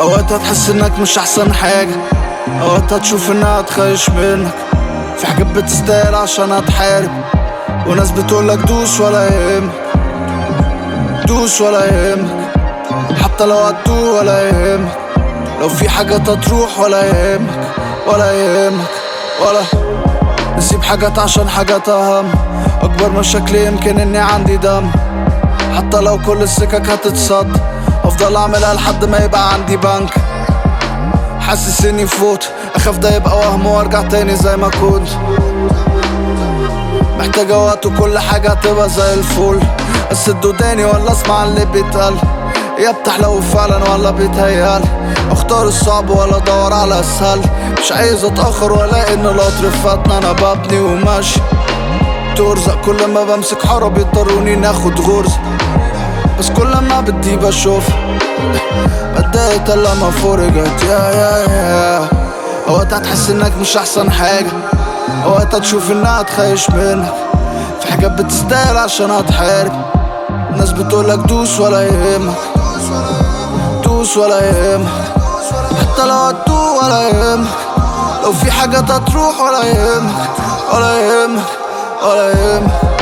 اوقات هتحس انك مش احسن حاجة اوقات هتشوف انها تخيش منك في حاجات بتستاهل عشان هتحارب وناس بتقولك دوس ولا يهمك دوس ولا يهمك حتى لو هتدوق ولا يهمك لو في حاجات هتروح ولا يهمك ولا يهمك ولا نسيب حاجات عشان حاجات اهم اكبر مشاكلي يمكن اني عندي دم حتى لو كل السكك هتتصد افضل اعملها لحد ما يبقى عندي بنك حاسس اني فوت اخاف ده يبقى وهم وارجع تاني زي ما كنت محتاجة وقت وكل حاجة تبقى زي الفل اسد وداني ولا اسمع اللي بيتقال يا بتحلو فعلا ولا بيتهيألي اختار الصعب ولا ادور على السهل مش عايز اتأخر ولا ان القطر فاتنا انا ببني وماشي ترزق كل ما بمسك حارة بيضطروني ناخد غرزة بس كل ما بدي بشوف بدأت لما فرجت يا يا يا اوقات هتحس انك مش احسن حاجة اوقات هتشوف انها تخيش منك في حاجات بتستاهل عشان هتحارب الناس بتقولك دوس ولا يهمك دوس ولا يهمك حتى لو هتدوق ولا يهمك لو في حاجات هتروح ولا يهمك ولا يهمك ولا يهمك